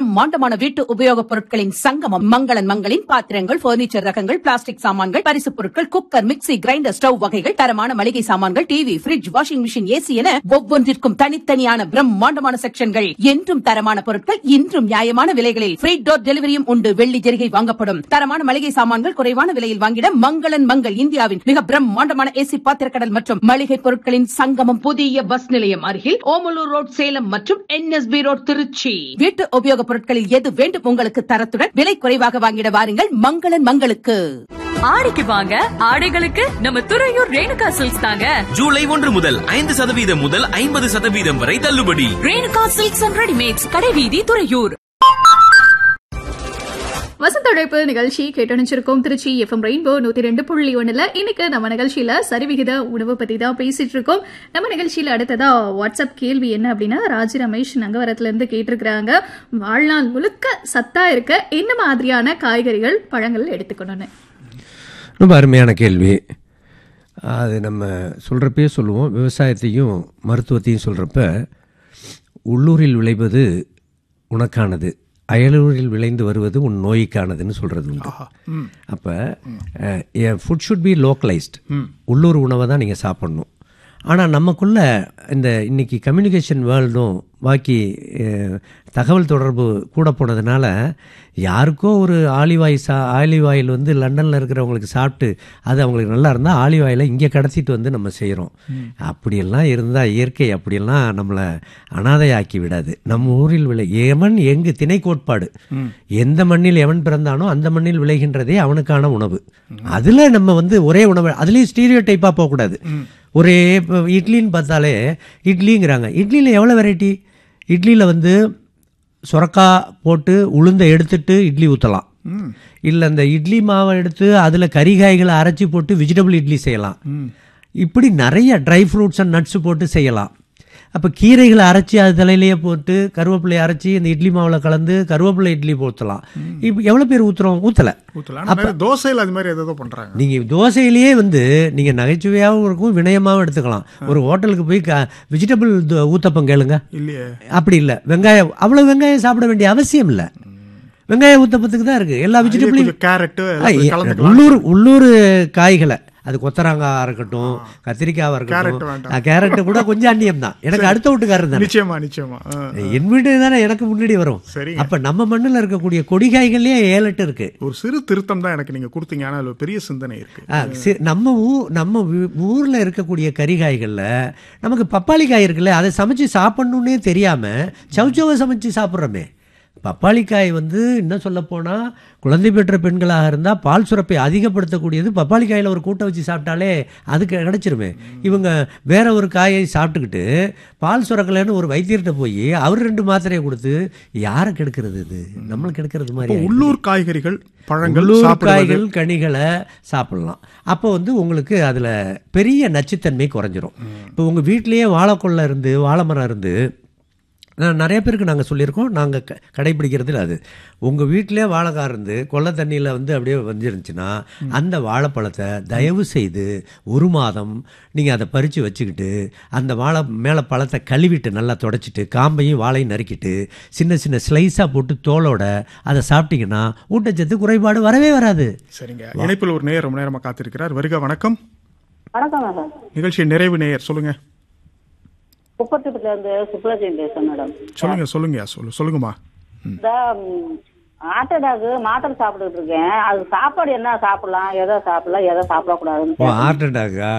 பிரம்மாண்டமான வீட்டு உபயோகப் பொருட்களின் சங்கமம் மங்களன் மங்களின் பாத்திரங்கள் பர்னிச்சர் ரகங்கள் பிளாஸ்டிக் சாமான்கள் பரிசுப் பொருட்கள் குக்கர் மிக்ஸி கிரைண்டர் ஸ்டவ் வகைகள் தரமான மளிகை சாமான்கள் TV fridge washing machine AC என ஒவ்வொன்றிற்கும் தனித்தனியான பிரம்மாண்டமான செக்ஷன்கள் என்றும் தரமான பொருட்கள் இன்றும் நியாயமான விலைகளில் ஃப்ரீ டோர் டெலிவரியும் உண்டு வெள்ளி ஜெரிகை வாங்கப்படும் தரமான மளிகை சாமான்கள் குறைவான விலையில் வாங்கிட மங்களன் மங்கள் இந்தியாவின் மிக பிரம்மாண்டமான ஏசி பாத்திரக்கடல் மற்றும் மளிகை பொருட்களின் சங்கமம் புதிய பஸ் நிலையம் அருகில் ஓமலூர் ரோட் சேலம் மற்றும் என்எஸ்பி ரோட் திருச்சி வீட்டு உபயோகப் பொருட்களில் எது வேண்டும் உங்களுக்கு தரத்துடன் விலை குறைவாக வாங்கிட வாருங்கள் மங்களன் மங்களுக்கு ஆடிக்கு வாங்க ஆடைகளுக்கு நம்ம துறையூர் ரேணுகா சில்க்ஸ் தாங்க ஜூலை ஒன்று முதல் ஐந்து சதவீதம் முதல் ஐம்பது சதவீதம் வரை தள்ளுபடி ரேணுகா சில்க்ஸ் அண்ட் ரெடிமேட்ஸ் கடைவீதி துறையூர் வசந்தழைப்பு நிகழ்ச்சி கேட்டணிச்சிருக்கோம் திருச்சி எஃப்எம் ரெயின்போ நூத்தி ரெண்டு புள்ளி ஒண்ணுல இன்னைக்கு நம்ம நிகழ்ச்சியில சரிவிகித உணவு பத்தி தான் பேசிட்டு இருக்கோம் நம்ம நிகழ்ச்சியில அடுத்ததா வாட்ஸ்அப் கேள்வி என்ன அப்படின்னா ராஜி ரமேஷ் நங்கவரத்துல இருந்து கேட்டிருக்கிறாங்க வாழ்நாள் முழுக்க சத்தா இருக்க என்ன மாதிரியான காய்கறிகள் பழங்கள் எடுத்துக்கணும்னு ரொம்ப அருமையான கேள்வி அது நம்ம சொல்கிறப்பே சொல்லுவோம் விவசாயத்தையும் மருத்துவத்தையும் சொல்கிறப்ப உள்ளூரில் விளைவது உனக்கானது அயலூரில் விளைந்து வருவது உன் நோய்க்கானதுன்னு சொல்கிறது உண்டு அப்போ ஃபுட் ஷுட் பி லோக்கலைஸ்ட் உள்ளூர் உணவை தான் நீங்கள் சாப்பிட்ணும் ஆனால் நமக்குள்ள இந்த இன்னைக்கு கம்யூனிகேஷன் வேர்ல்டும் பாக்கி அஹ், தகவல் தொடர்பு கூட போனதுனால யாருக்கோ ஒரு ஆலிவ் ஆயில் சா ஆலிவ் ஆயில் வந்து லண்டனில் இருக்கிறவங்களுக்கு சாப்பிட்டு அது அவங்களுக்கு நல்லா இருந்தால் ஆலிவ் ஆயிலை இங்கே கடத்திட்டு வந்து நம்ம செய்கிறோம் அப்படியெல்லாம் இருந்தால் இயற்கை அப்படியெல்லாம் நம்மளை அனாதையாக்கி விடாது நம்ம ஊரில் விளை எவன் எங்கு திணை கோட்பாடு எந்த மண்ணில் எவன் பிறந்தானோ அந்த மண்ணில் விளைகின்றதே அவனுக்கான உணவு அதில் நம்ம வந்து ஒரே உணவு அதுலேயும் ஸ்டீரியோ டைப்பாக போகக்கூடாது ஒரே இப்போ இட்லின்னு பார்த்தாலே இட்லிங்கிறாங்க இட்லியில் எவ்வளோ வெரைட்டி இட்லியில் வந்து சுரக்காய் போட்டு உளுந்தை எடுத்துட்டு இட்லி ஊற்றலாம் இல்லை அந்த இட்லி மாவை எடுத்து அதில் கறிகாய்களை அரைச்சி போட்டு வெஜிடபிள் இட்லி செய்யலாம் இப்படி நிறைய ட்ரை ஃப்ரூட்ஸ் அண்ட் நட்ஸ் போட்டு செய்யலாம் அப்போ கீரைகளை அரைச்சி அது தலையிலேயே போட்டு கருவேப்பிலையை அரைச்சி இந்த இட்லி மாவில் கலந்து கருவேப்பிலை இட்லி ஊற்றலாம் இப்போ எவ்வளோ பேர் ஊற்றுறோம் ஊற்றலை ஊத்தலாம் ஆனா நிறைய தோசையில் அது மாதிரி ஏதோ பண்றாங்க நீங்கள் தோசையிலேயே வந்து நீங்கள் நகைச்சுவையாகவும் இருக்கும் வினயமாகவும் எடுத்துக்கலாம் ஒரு ஹோட்டலுக்கு போய் க வெஜிடபிள் ஊத்தப்பம் கேளுங்க இல்லையே அப்படி இல்லை வெங்காயம் அவ்வளோ வெங்காயம் சாப்பிட வேண்டிய அவசியம் இல்லை வெங்காய ஊத்தப்பத்துக்கு தான் இருக்குது எல்லா வெஜிடபிளையும் கொஞ்சம் கேரட் கலந்துக்கலாம் உள்ளூர் உள்ளூர் காய்களை அது கொத்தரங்காய் இருக்கட்டும் கத்திரிக்காவாக கேரட் இருக்கட்டும் வேண்டாம். நான் கேரட்டு கூட கொஞ்சம் அந்நியம் தான் எனக்கு அடுத்த வீட்டுக்காரர் தானே நிச்சயமா நிச்சயமா ஆ. என் வீடு தானே எனக்கு முன்னாடி வரும் சரிங்க. அப்ப நம்ம மண்ணுல இருக்கக்கூடிய கொடிகாய்கள்லயே ஏழு எட்டு இருக்கு ஒரு சிறு திருத்தம் தான் எனக்கு நீங்க கொடுத்தீங்க ஆனா அதுல பெரிய சிந்தனை இருக்கு ஆ, சி- நம்ம ஊ நம்ம வீ- ஊர்ல இருக்கக்கூடிய கறிகாய்கள்ல நமக்கு பப்பாளி காய் இருக்குல்ல அதை சமைச்சு சாப்பிடணுன்னே தெரியாம சவுச்சவை சமைச்சு சாப்பிட்றோமே பப்பாளிக்காய் வந்து என்ன சொல்ல போனா குழந்தை பெற்ற பெண்களாக இருந்தால் பால் சுரப்பை அதிகப்படுத்தக்கூடியது பப்பாளி காயில் ஒரு கூட்டை வச்சு சாப்பிட்டாலே அதுக்கு கிடைச்சிருமே இவங்க வேற ஒரு காயை சாப்பிட்டுக்கிட்டு பால் சுரக்கலைன்னு ஒரு வைத்தியர்கிட்ட போய் அவர் ரெண்டு மாத்திரையை கொடுத்து யாரை கெடுக்கிறது இது நம்மளுக்கு கெடுக்கிறது மாதிரி இப்போ ஆயிடுது. உள்ளூர் காய்கறிகள் பழங்கள் உள்ளூர் சாப்பிடுவது காய்கள் கனிகளை சாப்பிடலாம் அப்போ வந்து உங்களுக்கு அதில் பெரிய நச்சுத்தன்மை குறைஞ்சிரும் இப்போ உங்கள் வீட்டிலேயே வாழைக்கொல்லை இருந்து வாழை மரம் இருந்து நான் நிறைய பேருக்கு நாங்கள் சொல்லியிருக்கோம் நாங்கள் க கடைப்பிடிக்கிறதுல அது உங்கள் வீட்டிலே வாழைக்காய் இருந்து கொல்லை தண்ணியில் வந்து அப்படியே வந்துருந்துச்சுன்னா அந்த வாழைப்பழத்தை தயவு செய்து ஒரு மாதம் நீங்கள் அதை பறித்து வச்சுக்கிட்டு அந்த வாழை மேலே பழத்தை கழுவிட்டு நல்லா தொடச்சிட்டு காம்பையும் வாழையும் நறுக்கிட்டு சின்ன சின்ன ஸ்லைஸாக போட்டு தோலோட அதை சாப்பிட்டீங்கன்னா ஊட்டச்சத்து குறைபாடு வரவே வராது சரிங்க இணைப்பில் ஒரு நேயர் ரொம்ப நேரமா காத்திருக்கிறார் வருக வணக்கம் வணக்கம் மேடம் நிகழ்ச்சி நிறைவு நேயர் சொல்லுங்க குப்பத்துக்குல இருந்து சுப்ரஜன் பேசுறேன் மேடம் சொல்லுங்க சொல்லுங்க சொல்லு சொல்லுங்கம்மா இந்த ஹார்ட் அட்டாக் மாத்திரை சாப்பிட்டுட்டு இருக்கேன் அது சாப்பாடு என்ன சாப்பிடலாம் எதை சாப்பிடலாம் எதை சாப்பிடக்கூடாதுன்னு ஓ ஹார்ட் அட்டாக்கா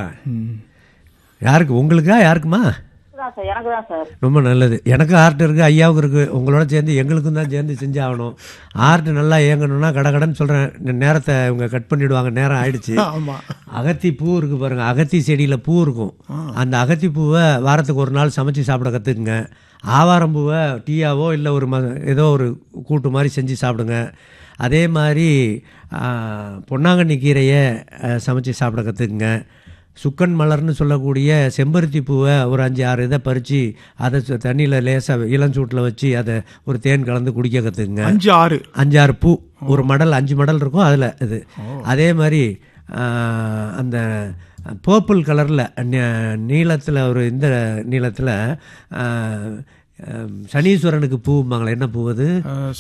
யாருக்கு உங்களுக்கா யாருக்குமா தான் சார் எனக்கு தான் சார் ரொம்ப நல்லது எனக்கும் ஹார்ட் இருக்குது ஐயாவுக்கு இருக்குது உங்களோட சேர்ந்து எங்களுக்கும் தான் சேர்ந்து செஞ்சாகணும் ஹார்ட் நல்லா இயங்கணும்னா கடகடன்னு சொல்கிறேன் நேரத்தை இவங்க கட் பண்ணிடுவாங்க நேரம் ஆயிடுச்சு ஆமா அகத்தி பூ இருக்கு பாருங்க அகத்தி செடியில் பூ இருக்கும் அந்த அகத்தி பூவை வாரத்துக்கு ஒரு நாள் சமைச்சு சாப்பிட கற்றுக்குங்க ஆவாரம் பூவை டீயாவோ இல்லை ஒரு ம ஏதோ ஒரு கூட்டு மாதிரி செஞ்சு சாப்பிடுங்க அதே மாதிரி ஆ, பொன்னாங்கண்ணி கீரையை ஆ, சமைச்சு சாப்பிட கற்றுக்குங்க சுக்கன் மலர்னு சொல்லக்கூடிய செம்பருத்தி பூவை ஒரு அஞ்சு ஆறு இதை பறித்து அதை தண்ணியில் லேசாக இளஞ்சூட்டில் வச்சு அதை ஒரு தேன் கலந்து குடிக்க கற்றுக்குங்க அஞ்சு ஆறு அஞ்சாறு பூ ஒரு மடல் அஞ்சு மடல் இருக்கும் அதில் இது அதே மாதிரி ஆ, அந்த பர்பிள் கலரில் நீளத்தில் ஒரு இந்த நீளத்தில் சனீஸ்வரனுக்கு பூம்பாங்களே என்ன பூ அது